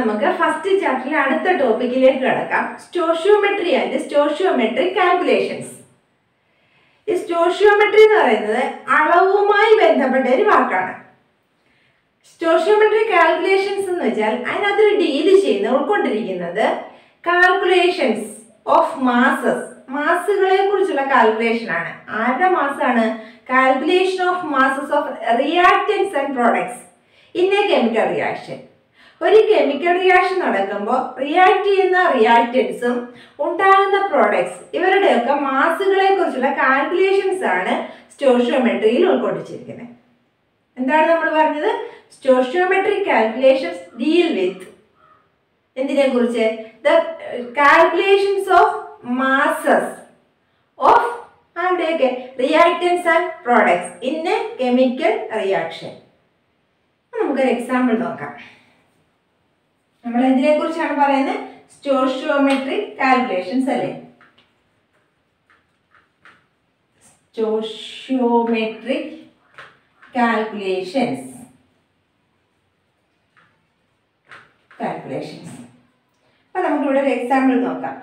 നമുക്ക് ഫസ്റ്റ് ചാപ്റ്ററിലെ അടുത്ത ടോപ്പിക്കിലേക്ക് കിടക്കാം സ്റ്റോഷ്യോമെട്രി ആൻഡ് സ്റ്റോഷ്യോമെട്രി കാൽക്കുലേഷൻസ് ഈ സ്റ്റോഷ്യോമെട്രി എന്ന് പറയുന്നത് അളവുമായി ബന്ധപ്പെട്ട ഒരു വാക്കാണ് സ്റ്റോഷ്യോമെട്രി കാൽക്കുലേഷൻസ് എന്ന് വെച്ചാൽ അതിനകത്ത് ഡീല് ചെയ്യുന്ന ഉൾക്കൊണ്ടിരിക്കുന്നത് കാൽക്കുലേഷൻസ് ഓഫ് മാസസ് മാസുകളെ കുറിച്ചുള്ള കാൽക്കുലേഷൻ ആണ് ആരുടെ മാസാണ് calculation of masses of reactants and products in a chemical reaction ഒരു കെമിക്കൽ റിയാക്ഷൻ നടക്കുമ്പോൾ റിയാക്ട് ചെയ്യുന്ന റിയാക്റ്റൻസും ഉണ്ടാകുന്ന പ്രോഡക്ട്സ് ഇവരുടെയൊക്കെ മാസുകളെ കുറിച്ചുള്ള കാൽക്കുലേഷൻസ് ആണ് സ്റ്റോഷ്യോമെട്രിയിൽ ഉൾക്കൊള്ളിച്ചിരിക്കുന്നത് എന്താണ് നമ്മൾ പറഞ്ഞത് സ്റ്റോഷ്യോമെട്രി കാൽക്കുലേഷൻസ് ഡീൽ വിത്ത് എന്തിനെ കുറിച്ച് the calculations of masses of ആരുടെയൊക്കെ reactants and products in a chemical reaction നമുക്കൊരു എക്സാമ്പിൾ നോക്കാം നമ്മൾ എന്തിനെ കുറിച്ചാണ് പറയുന്നത് സ്റ്റോഷ്യോമെട്രിക് കാൽക്കുലേഷൻസ് അല്ലേ സ്റ്റോഷ്യോമെട്രിക് കാൽക്കുലേഷൻസ് കാൽക്കുലേഷൻസ് അപ്പൊ നമുക്കിവിടെ ഒരു എക്സാമ്പിൾ നോക്കാം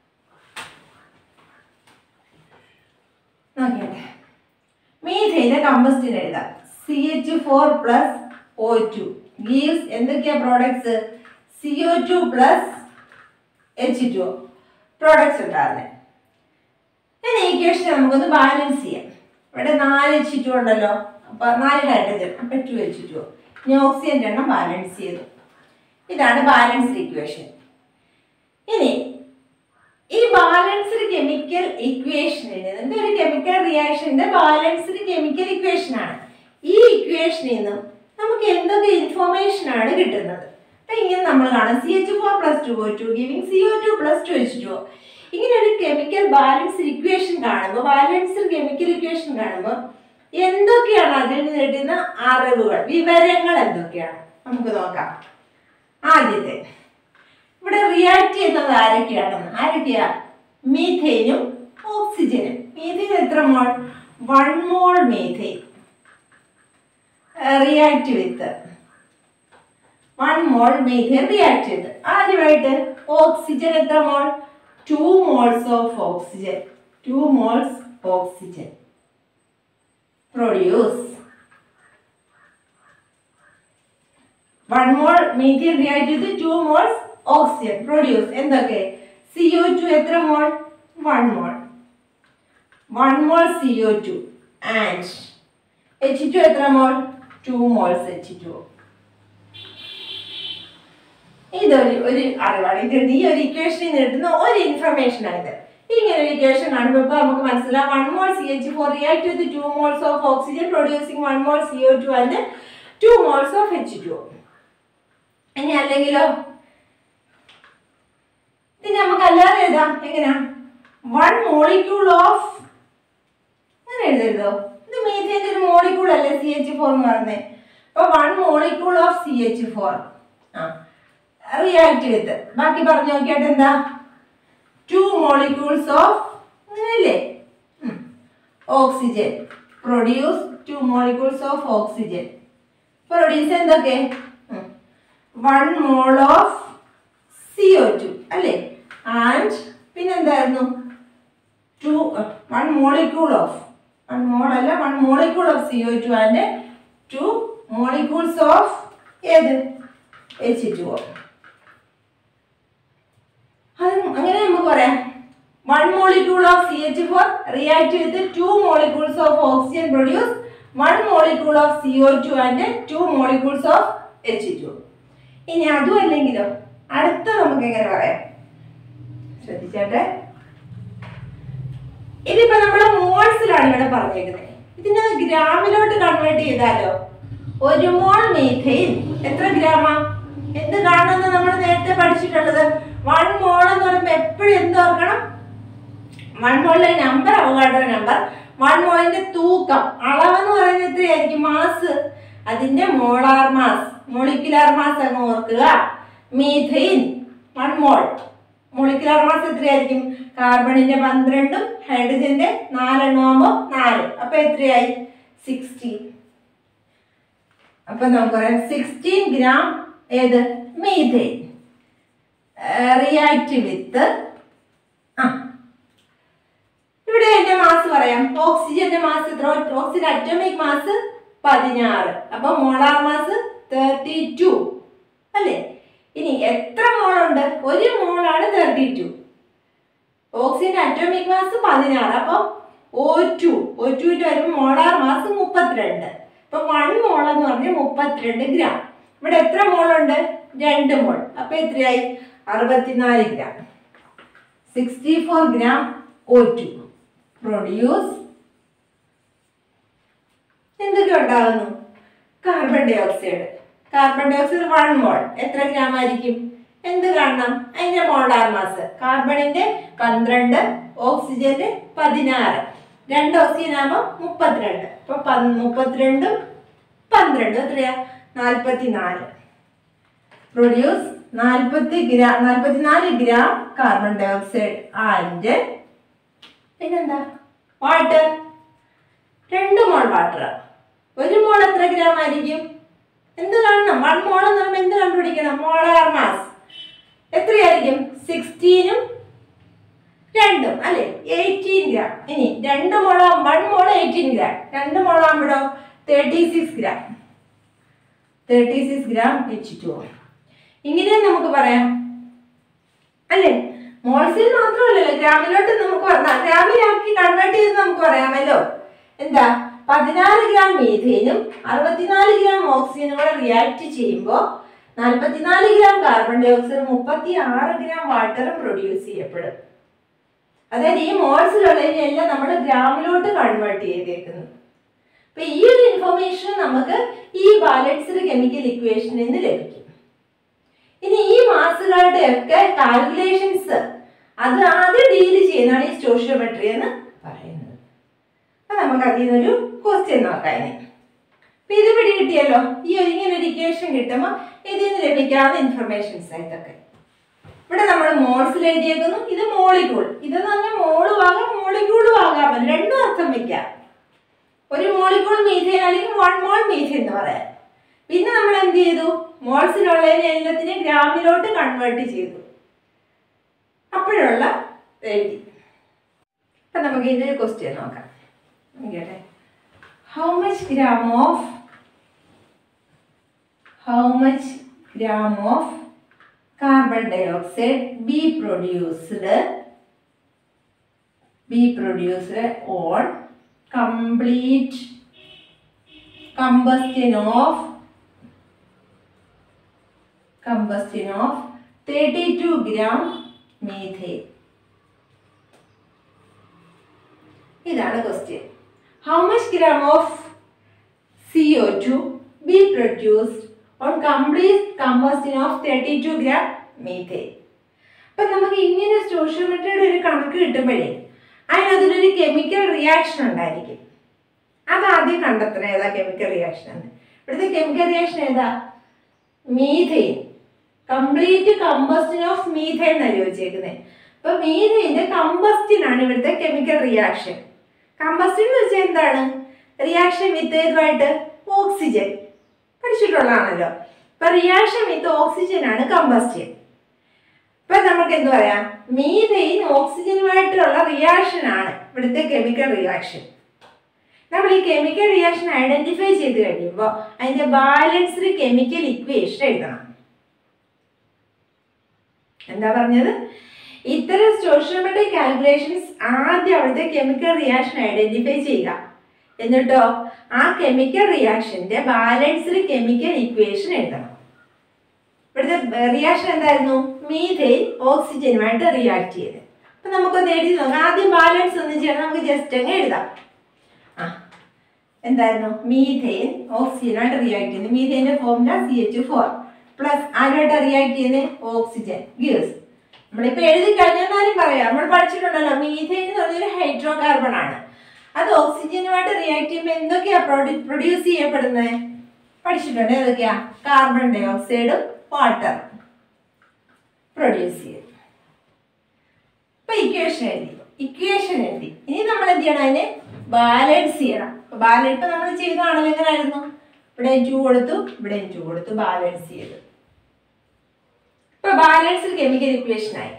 നോക്കിയാട്ടെ മീഥൈന്റെ കമ്പസ്റ്റിന് എഴുതാം C H four plus O two gives എന്തൊക്കെയാ products C O two plus H two products ഉണ്ടാകുന്നത് ഞാൻ ഈക്വേഷൻ നമുക്കൊന്ന് ബാലൻസ് ചെയ്യാം ഇവിടെ നാല് എച്ച് ടു ഉണ്ടല്ലോ അപ്പൊ നാല് ഹൈഡ്രജൻ അപ്പൊ ടു എച്ച് ടു ഇനി ഓക്സിജൻ എണ്ണം ബാലൻസ് ചെയ്തു ഇതാണ് ബാലൻസ്ഡ് ഇക്വേഷൻ ഇനി ഈ ബാലൻസ്ഡ് കെമിക്കൽ ഇക്വേഷനിൽ നിന്ന് ഒരു കെമിക്കൽ റിയാക്ഷന്റെ ബാലൻസ്ഡ് കെമിക്കൽ ഇക്വേഷൻ ആണ് ഈ ഇക്വേഷനിൽ നിന്നും നമുക്ക് എന്തൊക്കെ ഇൻഫോർമേഷൻ ആണ് കിട്ടുന്നത് അപ്പൊ ഇങ്ങനെ നമ്മൾ കാണാം C H four plus two O two giving C O two plus two H two ഇങ്ങനെ ഒരു കെമിക്കൽ ബാലൻസ്ഡ് ഇക്വേഷൻ കാണുമ്പോൾ ബാലൻസ്ഡ് കെമിക്കൽ ഇക്വേഷൻ കാണുമ്പോൾ എന്തൊക്കെയാണ് അതിൽ നിന്ന് കിട്ടുന്ന അറിവുകൾ വിവരങ്ങൾ എന്തൊക്കെയാണ് നമുക്ക് നോക്കാം ആദ്യത്തെ ഇവിടെ റിയാക്ട് ചെയ്യുന്നത് ആരൊക്കെയാണെന്ന് ആരൊക്കെയാ മീഥൈനും ഓക്സിജനും മീഥൈൻ എത്ര mole one mole methane react with one mole methane react ചെയ്ത് ആദ്യമായിട്ട് ഓക്സിജൻ എത്ര mole two moles of oxygen two moles oxygen produce one mole methane react ചെയ്ത് ടു മോൾസ് ഓക്സിജൻ പ്രൊഡ്യൂസ് എന്തൊക്കെ സി ഒ ടു എത്ര mole one mole one mole C O two and H two എത്ര mole two moles H two ഇതൊരു ഒരു അറിവാണ് ഇത് ഈ ഒരു ഇക്വേഷനിൽ നിന്ന് കിട്ടുന്ന ഒരു ഇൻഫർമേഷൻ ആണ് ഇത് ഇങ്ങനെ ഒരു ഇക്വേഷൻ കാണുമ്പോൾ ഇപ്പൊ നമുക്ക് മനസ്സിലാവും one mole C H four react with two moles of oxygen producing one mole C O two and two moles of H two ഇനി അല്ലെങ്കിലോ ഇത് നമുക്ക് അല്ലാതെ എഴുതാം എങ്ങനെയാ വൺ മോളിക്യൂൾ ഓഫ് അങ്ങനെ എഴുതരുതോ ഇത് മീഥേന്റെ ഒരു മോളിക്യൂൾ അല്ലേ സി എച്ച് ഫോർ എന്ന് പറഞ്ഞത് അപ്പൊ one molecule of C H four ആ റിയാക്ട് വിത്ത് ബാക്കി പറഞ്ഞു നോക്കിയിട്ട് എന്താ ടു മോളിക്യൂൾസ് ഓഫ് അങ്ങനെയല്ലേ oxygen produce two molecules of oxygen produce എന്തൊക്കെ one mole of C O two അല്ലേ ആൻഡ് പിന്നെന്തായിരുന്നു two one molecule of one mole അല്ല one molecule of C O two and two molecules of ഏത് H two O അത് അങ്ങനെ നമുക്ക് പറയാം one molecule of C H four react with two molecules of oxygen produce one molecule of C O two and two molecules of H two ഇനി അതും അല്ലെങ്കിലോ അടുത്ത നമുക്ക് എങ്ങനെ പറയാം ശ്രദ്ധിച്ചാട്ടെ ഇതിപ്പോ നമ്മള് മോൾസിലാണ് ഇവിടെ പറഞ്ഞേക്കുന്നത് ഇതിനെ ഗ്രാമിലോട്ട് കൺവേർട്ട് ചെയ്താലോ ഒരു മോൾ മീഥൈൻ എത്ര ഗ്രാമാ എന്ത് കാണുമെന്ന് നമ്മൾ നേരത്തെ പഠിച്ചിട്ടുള്ളത് വൺ മോൾ എന്ന് പറയുമ്പോൾ എപ്പോഴും എന്ത് ഓർക്കണം വൺ മോളിലെ നമ്പർ അവകാഡോ നമ്പർ വൺ മോളിന്റെ തൂക്കം അളവെന്ന് പറയുന്നത് എത്രയായിരിക്കും മാസ് അതിന്റെ മോളാർ മാസ് മോളിക്കുലാർ മാസ് അങ്ങ് ഓർക്കുക methane one mole molecular mass എത്രയായിരിക്കും കാർബണിന്റെ പന്ത്രണ്ടും ഹൈഡ്രജന്റെ നാലെണ്ണം ആകുമ്പോൾ നാല് അപ്പൊ എത്രയായി സിക്സ്റ്റീൻ അപ്പൊ നമുക്ക് പറയാം സിക്സ്റ്റീൻ ഗ്രാം ഏത് മീഥൈൻ റിയാക്ട് വിത്ത് ആ ഇവിടെ എന്റെ മാസ് പറയാം ഓക്സിജന്റെ മാസ് എത്ര ഓക്സിജൻ അറ്റോമിക് മാസ് പതിനാറ് അപ്പൊ മോളാർ മാസ് തേർട്ടി ടു അല്ലേ ഇനി എത്ര മോളുണ്ട് ഒരു മോളാണ് thirty two oxygen atomic mass പതിനാറ് അപ്പൊ ഒ ടു ഒ ടുവിന്റെ വരുമ്പോൾ മോളാർ മാസ് മുപ്പത്തിരണ്ട് അപ്പൊ വൺ മോൾ എന്ന് പറഞ്ഞാൽ മുപ്പത്തിരണ്ട് ഗ്രാം ഇവിടെ എത്ര മോളുണ്ട് രണ്ട് മോൾ അപ്പൊ എത്രയായി അറുപത്തിനാല് gram sixty four gram O two produce എന്തൊക്കെ ഉണ്ടാകുന്നു carbon dioxide carbon dioxide one mole എത്ര ഗ്രാം ആയിരിക്കും എന്ത് കാണണം അതിന്റെ മോളാർ മാസ് കാർബണിന്റെ പന്ത്രണ്ട് ഓക്സിജന്റെ പതിനാറ് രണ്ട് ഓക്സിജൻ ആകുമ്പോൾ മുപ്പത്തിരണ്ട് അപ്പൊ പന്ത് മുപ്പത്തിരണ്ടും പന്ത്രണ്ടും എത്രയാ നാൽപ്പത്തി നാല് പ്രൊഡ്യൂസ് നാൽപ്പത്തി ഗ്രാം നാൽപ്പത്തിനാല് gram carbon dioxide and പിന്നെന്താ വാട്ടർ രണ്ട് മോൾ വാട്ടർ ഒരു മോൾ എത്ര ഗ്രാം ആയിരിക്കും എന്ത് കാണണം വൺ മോൾ എന്ന് പറയുമ്പോൾ എന്ത് കണ്ടുപിടിക്കണം മോളാർ മാസ് എത്രയായിരിക്കും സിക്സ്റ്റീനും രണ്ടും അല്ലെ എയ്റ്റീൻ ഗ്രാം ഇനി രണ്ട് മോളോ വൺ മോൾ എയ്റ്റീൻ ഗ്രാം രണ്ട് മോളാകുമ്പോഴോ thirty six gram thirty six gram H two ഇങ്ങനെ നമുക്ക് പറയാം അല്ലേ മോൾസിൽ മാത്രമല്ലല്ലോ ഗ്രാമിലോട്ട് നമുക്ക് പറഞ്ഞാൽ ഗ്രാമിലാക്കി കൺവേർട്ട് ചെയ്ത് നമുക്ക് പറയാമല്ലോ എന്താ പതിനാറ് ഗ്രാം മീഥേനും അറുപത്തിനാല് ഗ്രാം ഓക്സിജനും കൂടെ റിയാക്ട് ചെയ്യുമ്പോൾ നാൽപ്പത്തിനാല് ഗ്രാം കാർബൺ ഡൈ ഓക്സൈഡ് മുപ്പത്തി ആറ് ഗ്രാം വാട്ടറും പ്രൊഡ്യൂസ് ചെയ്യപ്പെടും അതായത് ഈ മോൾസിലുള്ളതിനെല്ലാം നമ്മൾ ഗ്രാമിലോട്ട് കൺവേർട്ട് ചെയ്തേക്കുന്നത് അപ്പൊ ഈ ഒരു ഇൻഫർമേഷൻ നമുക്ക് ഈ ബാലൻസ്ഡ് കെമിക്കൽ ഇക്വേഷനിൽ നിന്ന് ലഭിക്കും ഇനി ഈ മാസുകളുടെ ഒക്കെ കാൽക്കുലേഷൻസ് അത് ആദ്യം ഡീൽ ചെയ്യുന്നതാണ് ഈ സ്റ്റോഷിയോമെട്രി എന്ന് പറയുന്നത് അപ്പൊ നമുക്ക് അതിൽ നിന്നൊരു ക്വസ്റ്റ്യൻ നോക്കാം ഇനി അപ്പൊ ഇത് പിടി കിട്ടിയല്ലോ ഈ ഒരു ഇങ്ങനെ ഒരു ഇക്വേഷൻ കിട്ടുമ്പോൾ ഇതിൽ നിന്ന് ലഭിക്കാവുന്ന ഇൻഫർമേഷൻസ് ആയിട്ടൊക്കെ ഇവിടെ നമ്മൾ മോൾസിൽ എഴുതിയേക്കുന്നു ഇത് മോളിക്യൂൾ ഇതെന്ന് പറഞ്ഞാൽ മോളും ആകാം മോളിക്യൂളും ആകാം രണ്ടും അർത്ഥം വെക്കാം ഒരു മോളിക്യൂൾ മീഥേൻ അല്ലെങ്കിൽ വൺ മോൾ മീഥേൻ എന്ന് പറയാം പിന്നെ നമ്മൾ എന്ത് ചെയ്തു മോൾസിലുള്ളതിനെ എല്ലാത്തിനെയും ഗ്രാമിലോട്ട് കൺവേർട്ട് ചെയ്തു അപ്പോഴുള്ള എഴുതി അപ്പൊ നമുക്ക് ഇതിന്റെ ഒരു ക്വസ്റ്റ്യൻ നോക്കാം നോക്കട്ടെ how much gram of how much gram of carbon dioxide be produced be produced on complete combustion of combustion of 32 gram methane ഇതാണ് question how much gram of C O two be produced on complete combustion of thirty two gram methane അപ്പം നമുക്ക് ഇങ്ങനെ സ്റ്റോഷിയോമെട്രിയുടെ ഒരു കണക്ക് കിട്ടുമ്പോഴേ അതിനതിലൊരു chemical reaction ഉണ്ടായിരിക്കും അത് ആദ്യം കണ്ടെത്തണം ഏതാ കെമിക്കൽ റിയാക്ഷൻ എന്ന് ഇവിടുത്തെ കെമിക്കൽ റിയാക്ഷൻ ഏതാ methane complete combustion of methane എന്നാണ് ചോദിച്ചേക്കുന്നത് അപ്പൊ മീഥെയിന്റെ കമ്പസ്റ്റിൻ ആണ് ഇവിടുത്തെ കെമിക്കൽ റിയാക്ഷൻ കമ്പസ്റ്റിൻ എന്ന് വെച്ചാൽ എന്താണ് റിയാക്ഷൻ വിത്ത് ഇതുമായിട്ട് ഓക്സിജൻ പഠിച്ചിട്ടുള്ളതാണല്ലോ അപ്പൊ റിയാക്ഷൻ വിത്ത് ഓക്സിജൻ ആണ് കമ്പസ്റ്റൻ ഇപ്പൊ നമുക്ക് എന്ത് പറയാം മീഥെയിൻ ഓക്സിജനുമായിട്ടുള്ള റിയാക്ഷൻ ആണ് ഇവിടുത്തെ കെമിക്കൽ റിയാക്ഷൻ നമ്മൾ ഈ കെമിക്കൽ റിയാക്ഷൻ ഐഡന്റിഫൈ ചെയ്ത് കഴിയുമ്പോൾ അതിന്റെ ബാലൻസ്ഡ് കെമിക്കൽ ഇക്വേഷൻ എഴുതണം എന്താ പറഞ്ഞത് ഇത്തരം സ്റ്റോഷിയോമെട്രിക് കാൽക്കുലേഷൻസ് ആദ്യം അവിടുത്തെ കെമിക്കൽ റിയാക്ഷൻ ഐഡന്റിഫൈ ചെയ്യുക എന്നിട്ടോ ആ കെമിക്കൽ റിയാക്ഷന്റെ ബാലൻസ്ഡ് കെമിക്കൽ ഇക്വേഷൻ എഴുതണം ഇവിടുത്തെ റിയാക്ഷൻ എന്തായിരുന്നു മീഥെയിൻ ഓക്സിജനുമായിട്ട് റിയാക്ട് ചെയ്ത് അപ്പൊ നമുക്കൊന്ന് എഴുതി നോക്കാം ആദ്യം ബാലൻസ് ഒന്ന് ചെയ്യണം നമുക്ക് ജസ്റ്റ് അങ്ങ് എഴുതാം ആ എന്തായിരുന്നു മീഥെയിൻ ഓക്സിജനായിട്ട് റിയാക്ട് ചെയ്യുന്നത് മീഥെയിന്റെ formula C H four plus ആരുമായിട്ട് റിയാക്ട് ചെയ്യുന്നത് ഓക്സിജൻ ഗീവ്സ് നമ്മളിപ്പോ എഴുതി കഴിഞ്ഞാലും പറയാം നമ്മൾ പഠിച്ചിട്ടുണ്ടല്ലോ മീഥെയിൻ എന്ന് പറഞ്ഞൊരു ഹൈഡ്രോ കാർബൺ ആണ് അത് ഓക്സിജനുമായിട്ട് റിയാക്ട് ചെയ്യുമ്പോൾ എന്തൊക്കെയാ പ്രൊഡ്യൂസ് ചെയ്യപ്പെടുന്നത് പഠിച്ചിട്ടുണ്ട് ഏതൊക്കെയാ കാർബൺ ഡൈ ഓക്സൈഡും വാട്ടർ പ്രൊഡ്യൂസ് ചെയ്യും ഇപ്പൊ ഇക്വേഷൻ എഴുതി ഇക്വേഷൻ എഴുതി ഇനി നമ്മൾ എന്ത് ചെയ്യണം അതിനെ ബാലൻസ് ചെയ്യണം ബാലൻസ് ഇപ്പൊ നമ്മൾ ചെയ്തതാണല്ലോ എങ്ങനെയായിരുന്നു ഇവിടെ ടു കൊടുത്തു ഇവിടെ ടു കൊടുത്തു ബാലൻസ് ചെയ്തു ഇപ്പൊ ബാലൻസ്ഡ് കെമിക്കൽ ഇക്വേഷൻ ആയി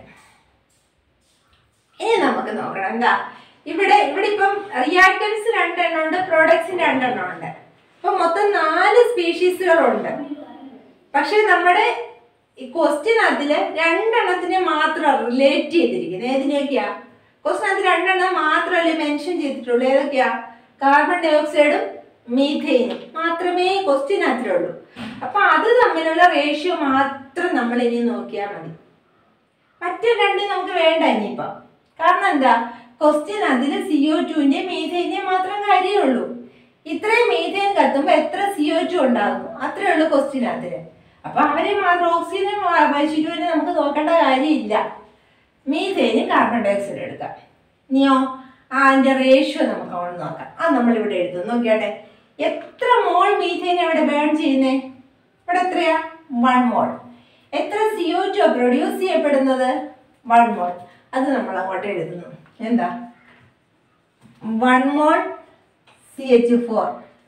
ഇനി നമുക്ക് നോക്കണം എന്താ ഇവിടെ ഇവിടെ ഇപ്പം റിയാക്ടൻസ് രണ്ടെണ്ണം ഉണ്ട് പ്രോഡക്ട്സിന് രണ്ടെണ്ണം ഉണ്ട് ഇപ്പൊ മൊത്തം നാല് സ്പീഷീസുകളുണ്ട് പക്ഷെ നമ്മുടെ ഈ ക്വസ്റ്റ്യൻ അതില് രണ്ടെണ്ണത്തിനെ മാത്രം റിലേറ്റ് ചെയ്തിരിക്കുന്നത് ഏതിനെയൊക്കെയാ ക്വസ്റ്റ്യൻ അതിൽ രണ്ടെണ്ണം മാത്രമല്ലേ മെൻഷൻ ചെയ്തിട്ടുള്ളൂ ഏതൊക്കെയാ കാർബൺ ഡൈ ഓക്സൈഡും മീഥെയിനും മാത്രമേ ക്വസ്റ്റ്യൻ അതിലുള്ളൂ അപ്പൊ അത് തമ്മിലുള്ള റേഷ്യോ മാത്രം നമ്മൾ ഇനി നോക്കിയാൽ മതി മറ്റേ രണ്ടും നമുക്ക് വേണ്ട ഇനിയിപ്പം കാരണം എന്താ ക്വസ്റ്റ്യൻ അതിൽ സി ഒ ടുവിന്റെ മീഥൈനെ മാത്രം കാര്യമുള്ളൂ ഇത്രയും മീഥൈൻ കത്തുമ്പോൾ എത്ര സി ഒ ടു ഉണ്ടാകും അത്രേ ഉള്ളൂ ക്വസ്റ്റ്യൻ അതിന് അപ്പൊ അവരെ മാത്രം ഓക്സിജനെ വൈശുരുവിനെ നമുക്ക് നോക്കേണ്ട കാര്യമില്ല മീഥൈന് കാർബൺ ഡൈ ഓക്സൈഡ് എടുക്കാം ഇനിയോ ആ അതിന്റെ റേഷ്യോ നമുക്ക് അവിടെ നോക്കാം അത് നമ്മൾ ഇവിടെ എഴുതും നോക്കിയാട്ടെ എത്ര മോൾ മീഥൈൻ ഇവിടെ ബേൺ ചെയ്യുന്നേ ഇവിടെ എത്രയാ വൺ മോൾ എത്ര സി ഒ ടു പ്രൊഡ്യൂസ് ചെയ്യപ്പെടുന്നത് വൺ മോൾ അത് നമ്മൾ അങ്ങോട്ട് എഴുതുന്നു എന്താ one mole C H four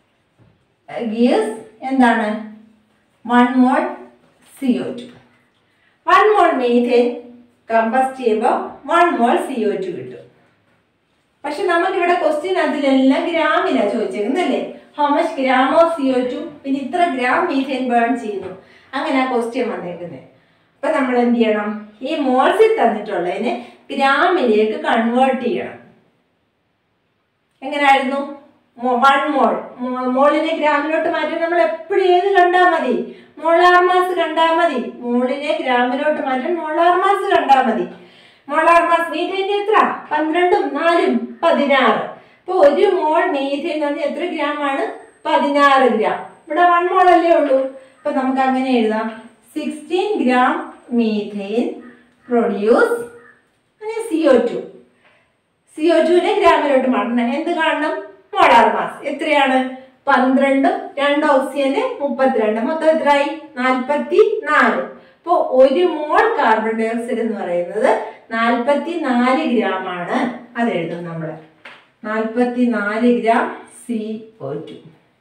gives എന്താണ് one mole C O two one mole methane combust ചെയ്യുമ്പോൾ one mole C O two കിട്ടും പക്ഷെ നമുക്കിവിടെ ക്വസ്റ്റ്യൻ അതിലെല്ലാം ഗ്രാമിലാണ് ചോദിച്ചേക്കുന്നല്ലേ how much gram of C O two പിന്നെ ഇത്ര ഗ്രാം മീഥേൻ ബേൺ ചെയ്യുന്നു അങ്ങനെ ആ ക്വസ്റ്റ്യൻ വന്നേക്കുന്നത് അപ്പൊ നമ്മൾ എന്ത് ചെയ്യണം ഈ മോൾസിൽ തന്നിട്ടുള്ളതിനെ ഗ്രാമിലേക്ക് കൺവേർട്ട് ചെയ്യണം എങ്ങനെയായിരുന്നു വൺ മോൾ മോളിനെ ഗ്രാമിലോട്ട് മാറ്റാൻ നമ്മൾ എപ്പോഴും ഏത് കണ്ടാൽ മതി മോളാർ മാസ് കണ്ടാൽ മതി മോളിനെ ഗ്രാമിലോട്ട് മാറ്റാൻ മോളാർ മാസ് കണ്ടാൽ മതി മോളാർ മാസ് മീഥേൻ എത്ര പന്ത്രണ്ടും നാലും പതിനാറ് ഇപ്പൊ ഒരു മോൾ മീഥേൻ എന്ന് പറഞ്ഞാൽ എത്ര ഗ്രാം ആണ് പതിനാറ് ഗ്രാം ഇവിടെ വൺ മോൾ അല്ലേ ഉള്ളൂ അപ്പൊ നമുക്ക് അങ്ങനെ എഴുതാം sixteen gram methane produce C O two C O ടുവിനെ ഗ്രാമിലോട്ട് മാറ്റണം എന്ത് കാണണം മോളാർ മാസ് എത്രയാണ് പന്ത്രണ്ടും രണ്ട് ഓക്സിജന് മുപ്പത്തിരണ്ട് മൊത്തം എത്രയായി നാൽപ്പത്തി നാല് അപ്പോൾ ഒരു മോൾ കാർബൺ ഡൈ ഓക്സൈഡ് എന്ന് പറയുന്നത് നാൽപ്പത്തി നാല് ഗ്രാം ആണ് അത് എഴുതും നമ്മൾ നാൽപ്പത്തി നാല് ഗ്രാം സി ഒ ടു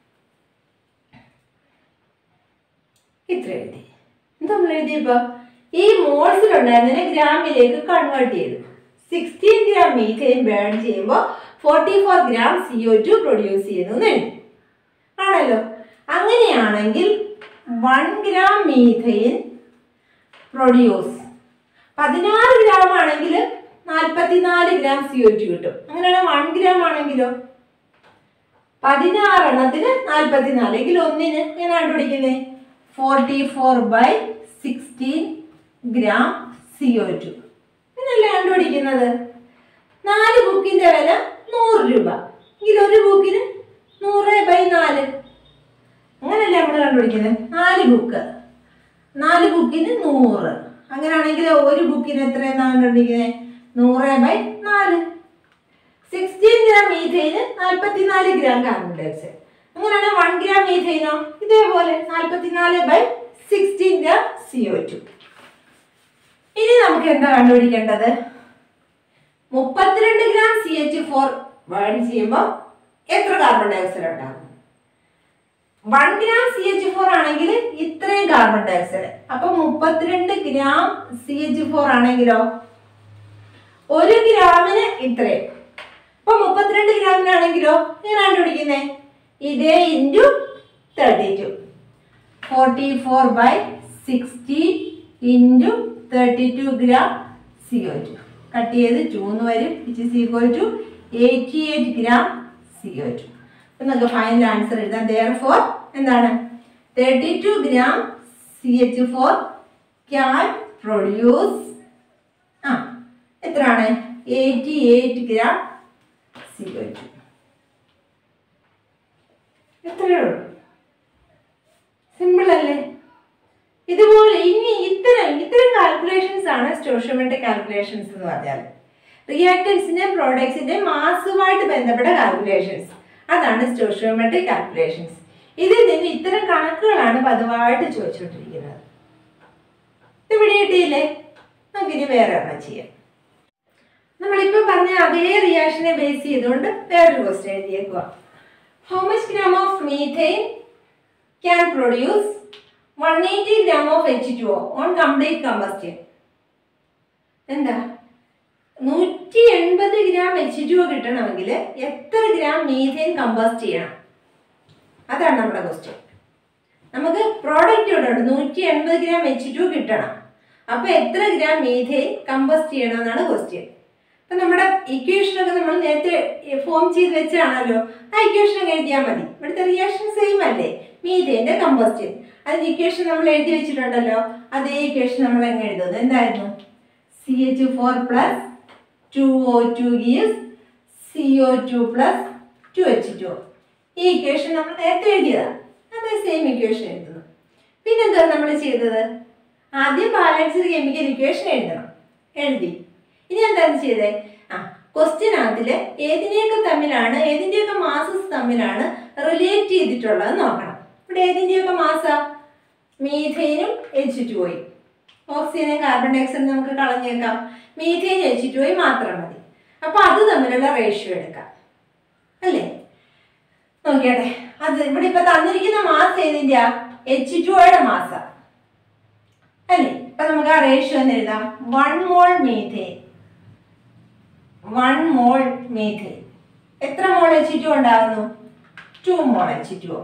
ഇത്ര എഴുതി എന്താ നമ്മൾ എഴുതിയപ്പോ ഈ മോൾസിലുണ്ടായിരുന്നതിനെ ഗ്രാമിലേക്ക് കൺവേർട്ട് ചെയ്തു സിക്സ്റ്റീൻ ഗ്രാം മീഥൈൻ ബേൺ ചെയ്യുമ്പോൾ forty four gram C O two produce ചെയ്യുന്നു എന്ന് എഴുതി ആണല്ലോ അങ്ങനെയാണെങ്കിൽ വൺ ഗ്രാം മീഥൈൻ പ്രൊഡ്യൂസ് പതിനാറ് ഗ്രാം ആണെങ്കിൽ നാൽപ്പത്തിനാല് ഗ്രാം സി ഒ ടു കിട്ടും അങ്ങനെയാണെങ്കിൽ വൺ ഗ്രാം ആണെങ്കിലോ പതിനാറെണ്ണത്തിന് നാൽപ്പത്തിനാല് എങ്കിൽ ഒന്നിന് എങ്ങനെ കണ്ടുപിടിക്കുന്നത് forty four by sixteen gram C O two അങ്ങനെയല്ലേ കണ്ടുപിടിക്കുന്നത് നാല് ബുക്കിന്റെ വില നൂറ് രൂപ എങ്കിൽ ഒരു ബുക്കിന് നൂറ് ബൈ നാല് അങ്ങനെയല്ലേ നമ്മൾ കണ്ടുപിടിക്കുന്നത് നാല് ബുക്ക് നാല് ബുക്കിന് നൂറ് അങ്ങനെയാണെങ്കിൽ ഒരു ബുക്കിന് എത്രയെന്നാണ് കണ്ടുപിടിക്കുന്നത് നൂറ് ബൈ നാല് സിക്സ്റ്റീൻ ഗ്രാം മീഥൈന് നാൽപ്പത്തിനാല് ഗ്രാം കാർബൺ ഡൈ ഓക്സൈഡ് അങ്ങനെയാണെങ്കിൽ വൺ ഗ്രാം മീഥൈനോ ഇതേപോലെ നാൽപ്പത്തിനാല് by sixteen gram C O two ഇനി നമുക്ക് എന്താ കണ്ടുപിടിക്കേണ്ടത് മുപ്പത്തിരണ്ട് gram C H four burn ചെയ്യുമ്പോൾ എത്ര കാർബൺ ഡൈ ഓക്സൈഡ് ഉണ്ടാകും one gram C H four ആണെങ്കിൽ ഇത്രയും കാർബൺ ഡൈ ഓക്സൈഡ് അപ്പൊ മുപ്പത്തിരണ്ട് ഗ്രാം സി എച്ച് ഫോർ ആണെങ്കിലോ ഒരു ഗ്രാമിന് ഇത്രയും അപ്പൊ മുപ്പത്തിരണ്ട് ഗ്രാമിനാണെങ്കിലോ എങ്ങനെ കണ്ടുപിടിക്കുന്നേ ഇതേ into thirty two forty four by sixty into thirty two gram C O two cut ചെയ്ത് ടു എന്ന് വരും which is equal to eighty eight gram C O two അപ്പം നമുക്ക് ഫൈനൽ ആൻസർ എഴുതാം ദെയർ ഫോർ എന്താണ് thirty two gram C H four can produce ആ എത്രയാണ് eighty eight gram C O two എത്രയേ ഉള്ളൂ സിമ്പിൾ അല്ലേ ഇതുപോലെ ഇനി ഇത്തരം ഇത്തരം കാൽക്കുലേഷൻസ് ആണ് സ്റ്റോഷിയോമെട്രിക് കാൽക്കുലേഷൻസ് എന്ന് പറഞ്ഞാൽ റിയാക്ടൻസിന്റെയും പ്രോഡക്ട്സിന്റെയും മാസുമായിട്ട് ബന്ധപ്പെട്ട കാൽക്കുലേഷൻസ് അതാണ് സ്റ്റോഷിയോമെട്രിക് കാൽക്കുലേഷൻസ് ഇതിൽ നിന്ന് ഇത്തരം കണക്കുകളാണ് പതിവായിട്ട് ചോദിച്ചുകൊണ്ടിരിക്കുന്നത് ഇത് ഇവിടെ കിട്ടിയില്ലേ നമുക്കിനി വേറെ ഒരെണ്ണം ചെയ്യാം നമ്മളിപ്പോൾ പറഞ്ഞ അതേ റിയാക്ഷനെ ബേസ് ചെയ്തുകൊണ്ട് വേറൊരു ക്വസ്റ്റ്യൻ എഴുതിയേക്കുക how much gram of methane can produce one eighty gram of H two O on complete combustion എന്താ നൂറ്റി എൺപത് ഗ്രാം എച്ച് ടു ഒ കിട്ടണമെങ്കിൽ എത്ര ഗ്രാം മീഥേൻ കമ്പസ്റ്റ് ചെയ്യണം അതാണ് നമ്മുടെ ക്വസ്റ്റ്യൻ നമുക്ക് പ്രോഡക്റ്റ് ഇവിടെ ഉണ്ട് നൂറ്റി എൺപത് ഗ്രാം എച്ച് ടു കിട്ടണം അപ്പൊ എത്ര ഗ്രാം മീഥേൻ കമ്പസ്റ്റ് ചെയ്യണം എന്നാണ് ക്വസ്റ്റ്യൻ അപ്പൊ നമ്മുടെ ഇക്വേഷൻ ഒക്കെ നമ്മൾ നേരത്തെ ഫോം ചെയ്ത് വെച്ചാണല്ലോ ആ ഇക്വേഷൻ അങ്ങ് എഴുതിയാൽ മതി ഇവിടുത്തെ റിയാക്ഷൻ സെയിം അല്ലേ മീഥേന്റെ കമ്പസ്റ്റ്യൻ അതിന്റെ ഇക്വേഷൻ നമ്മൾ എഴുതി വെച്ചിട്ടുണ്ടല്ലോ അതേ ഇക്വേഷൻ നമ്മൾ എങ്ങനെ എഴുതുന്നത് എന്തായിരുന്നു C H four plus two O two gives C O two plus two H two ഈ ഇക്വേഷൻ നമ്മൾ നേരത്തെ എഴുതിയതാണ് അതേ സെയിം ഇക്വേഷൻ എഴുതുന്നു പിന്നെന്താ നമ്മൾ ചെയ്തത് ആദ്യം ബാലൻസ്ഡ് കെമിക്കൽ ഇക്വേഷൻ എഴുതണം എഴുതി ഇനി എന്താണ് ചെയ്തത് ആ ക്വസ്റ്റ്യനകത്തില് ഏതിനെയൊക്കെ തമ്മിലാണ് ഏതിൻ്റെയൊക്കെ മാസസ് തമ്മിലാണ് റിലേറ്റ് ചെയ്തിട്ടുള്ളത് നോക്കണം ഇവിടെ ഏതിൻ്റെയൊക്കെ മാസ മീഥേനും എച്ച് ടു ഒയും ഓക്സിജനും കാർബൺ ഡയോക്സൈഡും നമുക്ക് കളഞ്ഞേക്കാം മീഥേൻ എച്ച് ടു ഒ മാത്രം മതി അപ്പൊ അത് തമ്മിലുള്ള റേഷ്യോ എടുക്കാം അല്ലേ നോക്കിയാട്ടെ അത് ഇവിടെ ഇപ്പൊ തന്നിരിക്കുന്ന മാസ് ഏതിന്റെ എച്ച് ടു ഒയുടെ മാസ അല്ലേ ഇപ്പൊ നമുക്ക് ആ റേഷ്യോ എന്ന് എഴുതാം one mole methane one mole methane എത്ര മോൾ എച്ച് ടു ഉണ്ടാകുന്നു ടു മോൾ എച്ച് ടു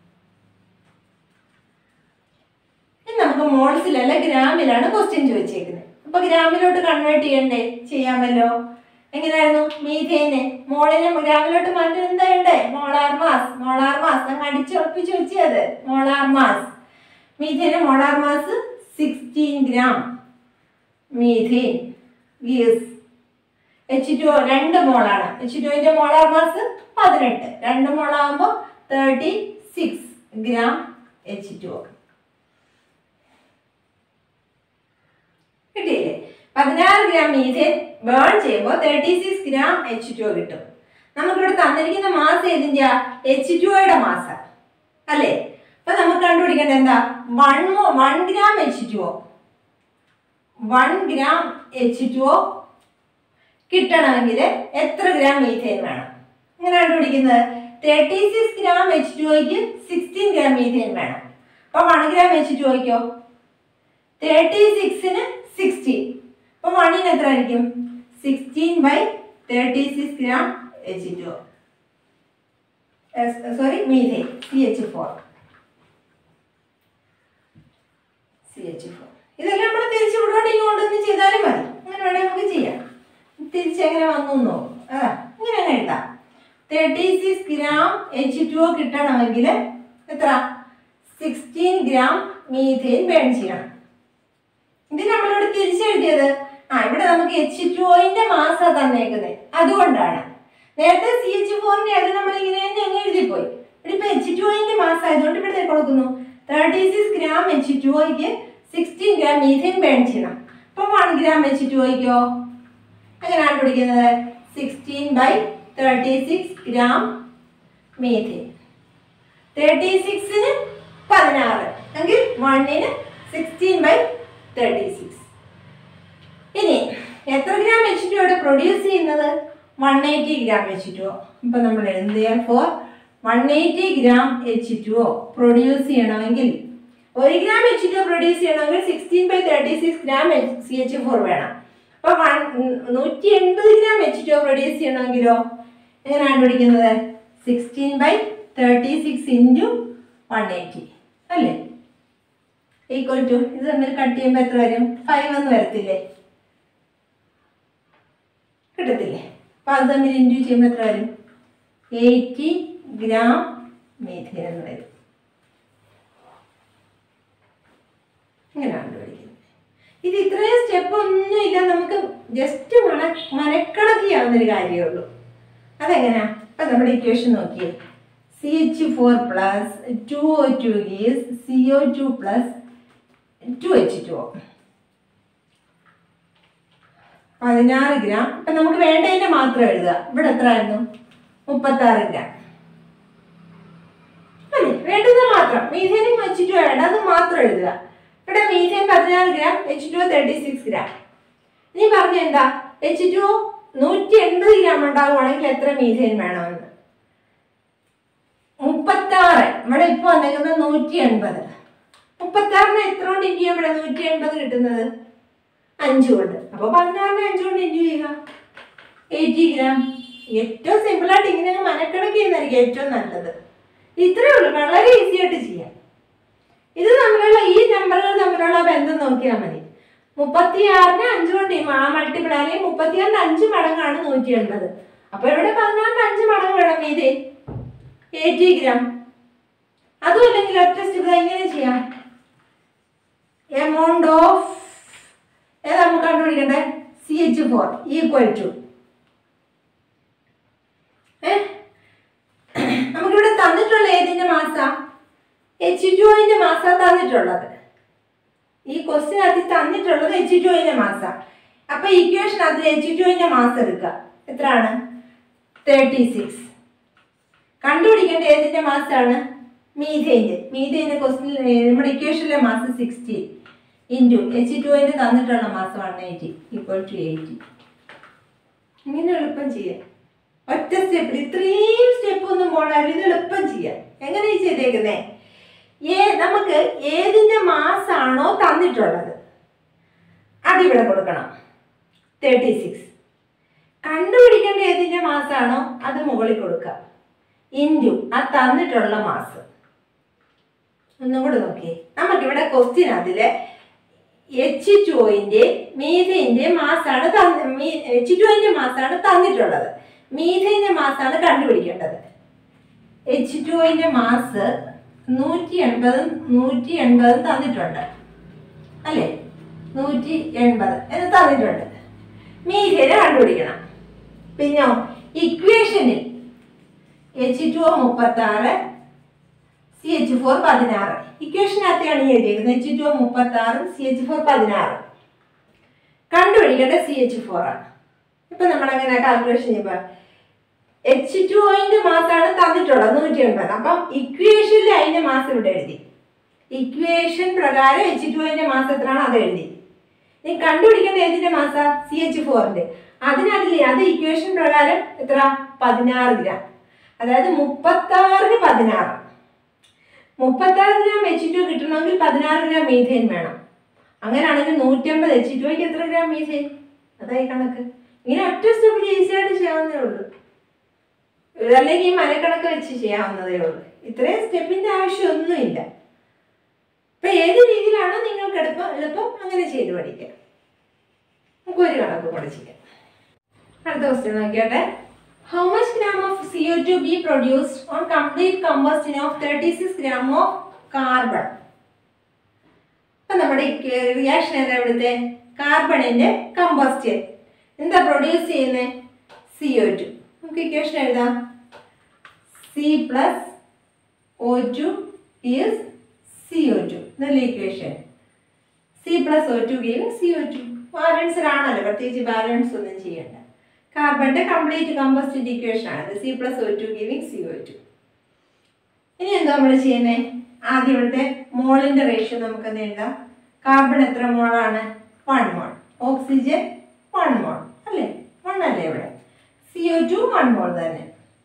ഇനി നമുക്ക് മോൾസിലല്ല ഗ്രാമിലാണ് ക്വസ്റ്റ്യൻ ചോദിച്ചേക്കുന്നത് അപ്പൊ ഗ്രാമിലോട്ട് കൺവേർട്ട് ചെയ്യണ്ടേ ചെയ്യാമല്ലോ എങ്ങനെയായിരുന്നു മീഥേനെ മോളിനെ ഗ്രാമിലോട്ട് മാറ്റാൻ എന്താ ഉണ്ടേ മോളാർ മാസ് മോളാർ മാസ് അങ്ങ് അടിച്ചുറപ്പിച്ച് വെച്ചത് മോളാർ മാസ് മീഥേന് molar mass sixteen gram methane gives H two രണ്ട് മോളാണ് എച്ച് ടുവിന്റെ മോളാർ മാസ് പതിനെട്ട് രണ്ട് മോളാകുമ്പോൾ thirty six gram H two കിട്ടിയില്ലേ പതിനാറ് ഗ്രാം മീഥേൻ ബേൺ ചെയ്യുമ്പോൾ thirty six gram H two കിട്ടും നമുക്കിവിടെ തന്നിരിക്കുന്ന മാസം ഏതിൻ്റെയാ എച്ച് ടുയുടെ മാസം അല്ലേ അപ്പൊ നമുക്ക് കണ്ടുപിടിക്കേണ്ടത് എന്താ one one gram H two one gram H two കിട്ടണമെങ്കിൽ എത്ര ഗ്രാം മീഥേൻ വേണം ഇങ്ങനെ കണ്ടുപിടിക്കുന്നത് thirty six gram H two ഒക്ക് സിക്സ്റ്റീൻ ഗ്രാം മീഥേൻ വേണം അപ്പൊ വൺ ഗ്രാം എച്ച് ടു ഒക്കോ തേർട്ടി സിക്സിന് സിക്സ്റ്റീൻ അപ്പൊ വണ്ണിന് എത്ര ആയിരിക്കും sixteen by thirty six gram H two sorry methane C H four C H four ഇതെല്ലാം നമ്മൾ തിരിച്ചു വിടുകൊണ്ട് ഇങ്ങോട്ടൊന്ന് ചെയ്താലും മതി അങ്ങനെ വേണമെങ്കിൽ നമുക്ക് ചെയ്യാം തിരിച്ചെങ്ങനെ വന്നു എന്ന് നോക്കും അതാ ഇങ്ങനെ അങ്ങ് എഴുതാം thirty six gram H two O കിട്ടണമെങ്കിൽ എത്ര സിക്സ്റ്റീൻ ഗ്രാം മീഥേൻ ബേൺ ചെയ്യണം ഇത് നമ്മളിവിടെ തിരിച്ചെഴുതിയത് ആ ഇവിടെ നമുക്ക് എച്ച് ടു ഒന്റെ മാസ തന്നേക്കുന്നത് അതുകൊണ്ടാണ് നേരത്തെ സി എച്ച് ഫോറിന്റെ അത് നമ്മൾ ഇങ്ങനെ തന്നെ അങ്ങ് എഴുതിപ്പോയി ഇവിടെ ഇപ്പൊ എച്ച് ടു ഒന്റെ മാസം ആയതുകൊണ്ട് ഇവിടെ കൊടുക്കുന്നു thirty six gram H two ഒക്ക് സിക്സ്റ്റീൻ ഗ്രാം മീഥേൻ ബേൺ ചെയ്യണം അപ്പൊ വൺ ഗ്രാം എച്ച് ടു ഒക്കോ എങ്ങനെയാണ് പിടിക്കുന്നത് sixteen by thirty six gram methane thirty സിക്സിന് പതിനാറ് എങ്കിൽ വണ്ണിന് സിക്സ്റ്റീൻ ബൈ തേർട്ടി സിക്സ് ഇനി എത്ര ഗ്രാം എച്ച് ടു ഇവിടെ പ്രൊഡ്യൂസ് ചെയ്യുന്നത് one eighty gram H two ഇപ്പം നമ്മൾ എഴുതിയ four one eighty gram H two produce ചെയ്യണമെങ്കിൽ ഒരു ഗ്രാം എച്ച് ടു പ്രൊഡ്യൂസ് ചെയ്യണമെങ്കിൽ sixteen by thirty six gram C H four വേണം അപ്പൊ വൺ നൂറ്റി എൺപത് ഗ്രാം എച്ച് ടു പ്രൊഡ്യൂസ് ചെയ്യണമെങ്കിലോ എങ്ങനെയാണ് പിടിക്കുന്നത് sixteen by thirty six into one eighty അല്ലേ ഈക്വൽ ടു ഇത് തമ്മിൽ കട്ട് ചെയ്യുമ്പോൾ എത്ര വരും ഫൈവ് എന്ന് വരത്തില്ലേ കിട്ടത്തില്ലേ അപ്പൊ അത് തമ്മിൽ ഇൻറ്റു ചെയ്യുമ്പോൾ എത്ര വരും എയ്റ്റി ഗ്രാം മീഥേൻ എന്ന് വരും ഇങ്ങനെയാണ് കണ്ടുപിടിക്കുന്നത് ഇത് ഇത്രയും സ്റ്റെപ്പ് ഒന്നും ഇല്ല നമുക്ക് ജസ്റ്റ് മന മനക്കണക്ക് ചെയ്യാവുന്നൊരു കാര്യമേ ഉള്ളൂ അതെങ്ങനെയാ അപ്പൊ നമ്മുടെ ഇക്വേഷൻ നോക്കിയേ C H four plus two O two gives C O two plus two H two പതിനാറ് ഗ്രാം ഇപ്പൊ നമുക്ക് വേണ്ടതിന്റെ മാത്രം എഴുതുക ഇവിടെ എത്ര ആയിരുന്നു മുപ്പത്താറ് ഗ്രാം അല്ലേ വേണ്ടത് മാത്രം മീഥേനും എച്ച് ടു വേണ്ട അത് മാത്രം എഴുതുക ഇവിടെ മീഥേൻ പതിനാറ് gram H two thirty six gram ഇനി പറഞ്ഞ എന്താ എച്ച് ടു നൂറ്റി എൺപത് ഗ്രാം ഉണ്ടാകുവാണെങ്കിൽ എത്ര മീഥേൻ വേണമെന്ന് മുപ്പത്താറ് ഇവിടെ ഇപ്പൊ വന്നേക്കുന്നത് നൂറ്റി എൺപത് മുപ്പത്താറിന് എത്ര കൊണ്ട് ഇൻറ്റു ചെയ്യുമ്പോഴേ നൂറ്റി എൺപത് കിട്ടുന്നത് അഞ്ച് കൊണ്ട് അപ്പോൾ പതിനാറിന് അഞ്ച് കൊണ്ട് ഇൻറ്റു ചെയ്യുക എയ്റ്റി ഗ്രാം ഏറ്റവും സിമ്പിളായിട്ട് ഇങ്ങനെ അങ്ങ് മനക്കണക്ക് ചെയ്യുന്നതായിരിക്കും ഏറ്റവും നല്ലത് ഇത്രയേ ഉള്ളൂ വളരെ ഈസി ആയിട്ട് ചെയ്യാം ഇത് തമ്മിലുള്ള ഈ നമ്പറുകൾ തമ്മിലുള്ള ബന്ധം നോക്കിയാൽ മതി മുപ്പത്തിയാറിന് അഞ്ച് കൊണ്ട് ഈ ആ മൾട്ടിപ്പിൾ അല്ലെങ്കിൽ മുപ്പത്തിയാറിന് അഞ്ച് മടങ്ങാണ് നൂറ്റി എൺപത് അപ്പൊ ഇവിടെ പതിനാറിന് അഞ്ച് മടങ്ങ് വേണം ഇത് എയ്റ്റി ഗ്രാം അതും അല്ലെങ്കിൽ ഒറ്റ സ്റ്റെപ്പ് എങ്ങനെ ചെയ്യാം എമൗണ്ട് ഓഫ് ഏതാ നമുക്ക് കണ്ടുപിടിക്കണ്ടേ C H four equal to നമുക്കിവിടെ തന്നിട്ടുള്ള ഏതിന്റെ മാസ എച്ച് ടുവിന്റെ മാസ തന്നിട്ടുള്ളത് ഈ ക്വസ്റ്റിനകത്ത് തന്നിട്ടുള്ളത് എച്ച് ടുവിന്റെ മാസ അപ്പൊ ഇക്വേഷനകത്ത് എച്ച് ടുവിന്റെ മാസം എടുക്കുക എത്രയാണ് തേർട്ടി സിക്സ് കണ്ടുപിടിക്കേണ്ട ഏതിന്റെ മാസമാണ് മീഥേൻ്റെ മീഥേൻ്റെ ക്വസ്റ്റിൽ നമ്മുടെ ഇക്വേഷനിലെ മാസം സിക്സ്റ്റി ഇൻറ്റു എച്ച് ടുവിൻ്റെ തന്നിട്ടുള്ള മാസം one eighty equal to eighty ഇങ്ങനെ എളുപ്പം ചെയ്യാം ഒറ്റ സ്റ്റെപ്പിൽ ഇത്രയും സ്റ്റെപ്പ് ഒന്നും പോകണമല്ലോ ഇത് എളുപ്പം ചെയ്യാം എങ്ങനെ ഈ ചെയ്തേക്കുന്നേ ഏ നമുക്ക് ഏതിൻ്റെ മാസാണോ തന്നിട്ടുള്ളത് അതിവിടെ കൊടുക്കണം തേർട്ടി സിക്സ് കണ്ടുപിടിക്കേണ്ട ഏതിൻ്റെ മാസമാണോ അത് മുകളിൽ കൊടുക്കുക ഇൻറ്റു ആ തന്നിട്ടുള്ള മാസം ഒന്നും കൂടെ നോക്കിയേ നമുക്കിവിടെ ക്വസ്റ്റ്യൻ അതില് എച്ച് ടുവിൻ്റെ മീഥൈൻ്റെ മാസാണ് തന്ന് എച്ച് ടുവിൻ്റെ മാസാണ് തന്നിട്ടുള്ളത് മീഥൈൻ്റെ മാസാണ് കണ്ടുപിടിക്കേണ്ടത് എച്ച് ടുവിൻ്റെ മാസ് നൂറ്റി എൺപതും നൂറ്റി എൺപതും തന്നിട്ടുണ്ട് അല്ലേ നൂറ്റി എൺപത് എന്ന് തന്നിട്ടുണ്ട് മീഥൈനെ കണ്ടുപിടിക്കണം പിന്നോ ഇക്വേഷനിൽ എച്ച് ടു മുപ്പത്തി ആറ് സി എച്ച് ഫോർ പതിനാറ് ഇക്വേഷനകത്തെയാണ് ഈ എഴുതിയിരിക്കുന്നത് എച്ച് ടു മുപ്പത്തി ആറും സി എച്ച് ഫോർ പതിനാറും കണ്ടുപിടിക്കേണ്ട സി എച്ച് ഫോർ ആണ് ഇപ്പൊ നമ്മൾ അങ്ങനെ കാൽക്കുലേഷൻ ചെയ്യുമ്പോൾ എച്ച് ടു അതിന്റെ മാസമാണ് തന്നിട്ടുള്ളത് നൂറ്റി എൺപത് അപ്പം ഇക്വേഷനിൽ അതിന്റെ മാസം ഇവിടെ എഴുതി ഇക്വേഷൻ പ്രകാരം എച്ച് ടു അതിന്റെ മാസം എത്രയാണ് അത് എഴുതി നീ കണ്ടുപിടിക്കേണ്ട ഏതിന്റെ മാസ സി എച്ച് ഫോറിന്റെ അതിനകത്തില്ലേ അത് ഇക്വേഷൻ പ്രകാരം എത്ര പതിനാറ് ഗ്രാം അതായത് മുപ്പത്താറിന് പതിനാറ് മുപ്പത്താറ് ഗ്രാം എച്ച് ടു കിട്ടണമെങ്കിൽ പതിനാറ് ഗ്രാം മീഥേൻ വേണം അങ്ങനെയാണെങ്കിൽ നൂറ്റമ്പത് എച്ച് ടുക്ക് എത്ര ഗ്രാം മീഥേൻ അതായി കണക്ക് ഇങ്ങനെ ഒറ്റ സ്റ്റെപ്പിൽ ഈസി ആയിട്ട് ചെയ്യാവുന്നതേ ഉള്ളൂ ഇതല്ലെങ്കിൽ ഈ മനക്കണക്ക് വെച്ച് ചെയ്യാവുന്നതേ ഉള്ളൂ ഇത്രയും സ്റ്റെപ്പിന്റെ ആവശ്യമൊന്നുമില്ല ഇപ്പൊ ഏത് രീതിയിലാണോ നിങ്ങൾക്ക് എളുപ്പം എളുപ്പം അങ്ങനെ ചെയ്ത് പഠിക്കാം നമുക്ക് ഒരു കണക്ക് കൂടെ ചെയ്യാം അടുത്ത ക്വസ്റ്റ്യൻ നോക്കിയാട്ടെ how much gram of C O two be produced on complete combustion of thirty six gram of carbon അപ്പൊ നമ്മുടെ റിയാക്ഷൻ ഏതാ ഇവിടുത്തെ കാർബണിന്റെ കമ്പസ്റ്റൻ എന്താ പ്രൊഡ്യൂസ് ചെയ്യുന്നത് സി ഒ ടു നമുക്ക് ഇക്വേഷൻ എഴുതാം C plus O two is C O two എന്നല്ലേ equation C plus O two give C O two balanced ആണല്ലോ പ്രത്യേകിച്ച് ബാലൻസ് ഒന്നും ചെയ്യണ്ട കാർബണിന്റെ കംപ്ലീറ്റ് കമ്പസ്റ്റന്റ് ഇക്വേഷൻ ആണ് C plus O two giving C O two ഇനി എന്താ നമ്മൾ ചെയ്യുന്നത് ആദ്യം ഇവിടുത്തെ മോളിന്റെ റേഷ്യോ നമുക്ക് എന്ത് എഴുതാം കാർബൺ എത്ര മോളാണ് one mole oxygen one mole അല്ലേ വൺ അല്ലേ ഇവിടെ C O two one mole തന്നെ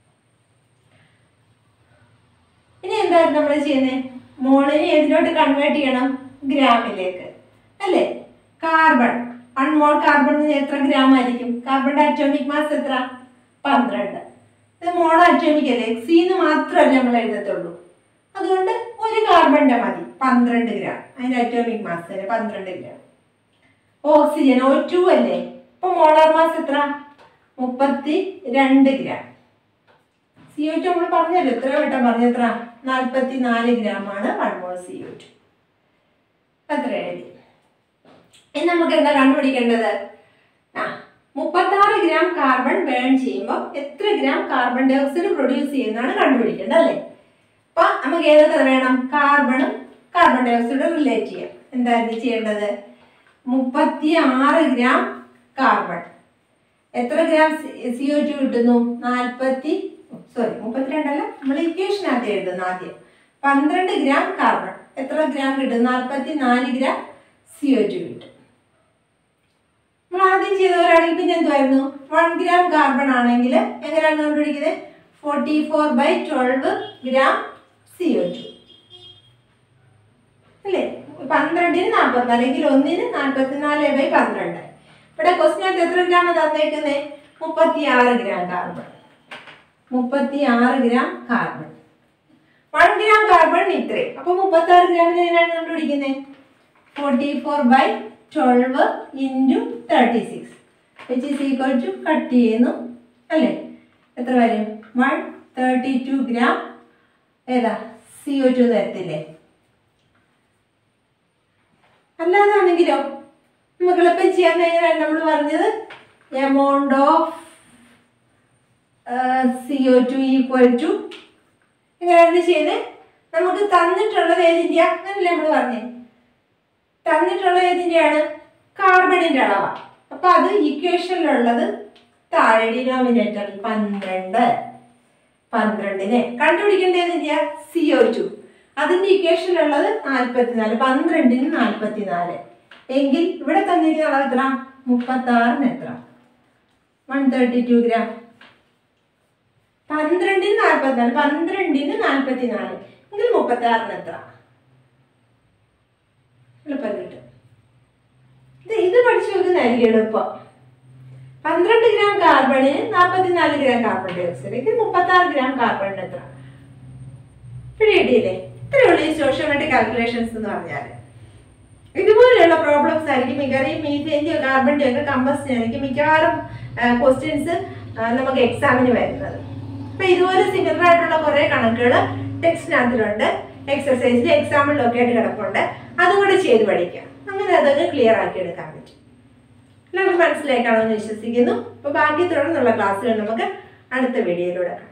ഇനി എന്തായിരുന്നു നമ്മൾ ചെയ്യുന്നത് മോളിനെ ഏതിലോട്ട് കൺവേർട്ട് ചെയ്യണം ഗ്രാമിലേക്ക് അല്ലേ കാർബൺ വൺ മോൾ കാർബൺ എത്ര ഗ്രാം ആയിരിക്കും കാർബണിന്റെ അറ്റോമിക് മാസ് എത്ര പന്ത്രണ്ട് ഇത് മോൾ അറ്റോമിക് അല്ലേ സീന്ന് മാത്രമല്ല നമ്മൾ എഴുതത്തുള്ളൂ അതുകൊണ്ട് ഒരു കാർബണിന്റെ മതി പന്ത്രണ്ട് ഗ്രാം അതിന്റെ അറ്റോമിക് മാസ് തന്നെ പന്ത്രണ്ട് ഗ്രാം ഓക്സിജൻ ഓ ടു അല്ലേ ഇപ്പൊ മോളാർ മാസ് എത്ര മുപ്പത്തി രണ്ട് ഗ്രാം സി ഒ ടു നമ്മൾ പറഞ്ഞല്ലോ എത്ര വട്ടം പറഞ്ഞ എത്ര നാൽപ്പത്തി നാല് ഗ്രാം ആണ് one mole C O two അത്ര എഴുതി ഇനി നമുക്ക് എന്താ കണ്ടുപിടിക്കേണ്ടത് ആ മുപ്പത്താറ് ഗ്രാം കാർബൺ ബേൺ ചെയ്യുമ്പോൾ എത്ര gram carbon dioxide produce ചെയ്യുന്നതാണ് കണ്ടുപിടിക്കേണ്ടത് അല്ലേ അപ്പൊ നമുക്ക് ഏതൊക്കെ വേണം കാർബണും കാർബൺ ഡൈ ഓക്സൈഡും റിലേറ്റ് ചെയ്യാം എന്തായിരുന്നു ചെയ്യേണ്ടത് മുപ്പത്തി ആറ് ഗ്രാം കാർബൺ എത്ര ഗ്രാം സി ഒ ടു കിട്ടുന്നു നാൽപ്പത്തി സോറി മുപ്പത്തിരണ്ടല്ല നമ്മൾ ഇക്വേഷനകത്ത് എഴുതുന്നു ആദ്യം പന്ത്രണ്ട് ഗ്രാം കാർബൺ എത്ര ഗ്രാം കിട്ടും നാൽപ്പത്തി നാല് ഗ്രാം സി ഒ ടു കിട്ടും നമ്മൾ ആദ്യം ചെയ്തവരാണെങ്കിൽ പിന്നെ എന്തുമായിരുന്നു വൺ ഗ്രാം കാർബൺ ആണെങ്കിൽ എങ്ങനെയാണ് കണ്ടുപിടിക്കുന്നത് forty four by twelve gram C O two അല്ലേ പന്ത്രണ്ടിന് നാൽപ്പത്തിനാല് എങ്കിൽ ഒന്നിന് നാൽപ്പത്തിനാല് ബൈ പന്ത്രണ്ട് ഇവിടെ ക്വസ്റ്റിനകത്ത് എത്ര ഗ്രാം തന്നേക്കുന്നേ മുപ്പത്തി ആറ് ഗ്രാം കാർബൺ മുപ്പത്തി ആറ് gram carbon one gram carbon ഇത്രയും അപ്പൊ മുപ്പത്തി ആറ് ഗ്രാമിന് എങ്ങനെയാണ് കണ്ടുപിടിക്കുന്നത് forty four by twelve into thirty six which is equal to cut ചെയ്യുന്നു അല്ലേ എത്ര വരും വൺ തേർട്ടി ടു ഗ്രാം ഏതാ സി ഒ ടു തരത്തില്ലേ അല്ലാതാണെങ്കിലോ നമുക്ക് എളുപ്പം ചെയ്യാൻ എങ്ങനെയാണ് നമ്മൾ പറഞ്ഞത് amount of C O two equal to എങ്ങനെയാണ് ചെയ്യുന്നത് നമുക്ക് തന്നിട്ടുള്ളത് ഏതിൻ്റെയാ അങ്ങനല്ലേ നമ്മൾ പറഞ്ഞേ തന്നിട്ടുള്ളത് ഏതിൻ്റെയാണ് കാർബണിൻ്റെ അളവാണ് അപ്പൊ അത് ഇക്വേഷനിലുള്ളത് താഴെ ഡിനോമിനേറ്ററിൽ പന്ത്രണ്ട് പന്ത്രണ്ടിനെ കണ്ടുപിടിക്കേണ്ടത് ഏതിൻ്റെയാ സി ഒ ടു അതിൻ്റെ ഇക്വേഷനിലുള്ളത് നാൽപ്പത്തിനാല് പന്ത്രണ്ടിന് നാൽപ്പത്തിനാല് എങ്കിൽ ഇവിടെ തന്നിരിക്കുന്ന അളവ് എത്ര മുപ്പത്തി ആറിന് എത്ര വൺ തേർട്ടി ടു ഗ്രാം പന്ത്രണ്ടിന് നാൽപ്പത്തിനാല് പന്ത്രണ്ടിന് നാൽപ്പത്തിനാല് എങ്കിൽ മുപ്പത്തി ആറിന് എത്ര എളുപ്പം കിട്ടും ഇത് ഇത് പഠിച്ചു വെക്കുന്നതായിരിക്കും എളുപ്പം പന്ത്രണ്ട് ഗ്രാം കാർബണിന് നാൽപ്പത്തിനാല് ഗ്രാം കാർബൺ ഡൈ ഓക്സൈഡ് എങ്കിൽ മുപ്പത്തി ആറ് ഗ്രാം കാർബണിന് എത്ര പിടിയിട്ടില്ലേ ഇത്രയുള്ള ഈ സോഷ്യോമെട്രിക് കാൽക്കുലേഷൻസ് എന്ന് പറഞ്ഞാൽ ഇതുപോലെയുള്ള പ്രോബ്ലംസ് ആയിരിക്കും മിക്കവാറും ഈ മീഥേൻ്റെ കാർബണിൻ്റെ ഒക്കെ കമ്പസ്റ്റിന് ആയിരിക്കും മിക്കവാറും ക്വസ്റ്റ്യൻസ് നമുക്ക് എക്സാമിന് വരുന്നത് അപ്പൊ ഇതുപോലെ സിമിലർ ആയിട്ടുള്ള കുറേ കണക്കുകൾ ടെക്സ്റ്റിനകത്തിലുണ്ട് എക്സസൈസിൽ എക്സാമ്പിളിലൊക്കെ ആയിട്ട് കിടപ്പുണ്ട് അതും കൂടെ ചെയ്ത് പഠിക്കാം അങ്ങനെ അതൊക്കെ ക്ലിയർ ആക്കി എടുക്കാൻ പറ്റും എല്ലാവർക്കും മനസ്സിലായി കാണുമെന്ന് വിശ്വസിക്കുന്നു അപ്പോൾ ബാക്കി തുടർന്നുള്ള ക്ലാസ്സുകൾ നമുക്ക് അടുത്ത വീഡിയോയിലൂടെ കാണാം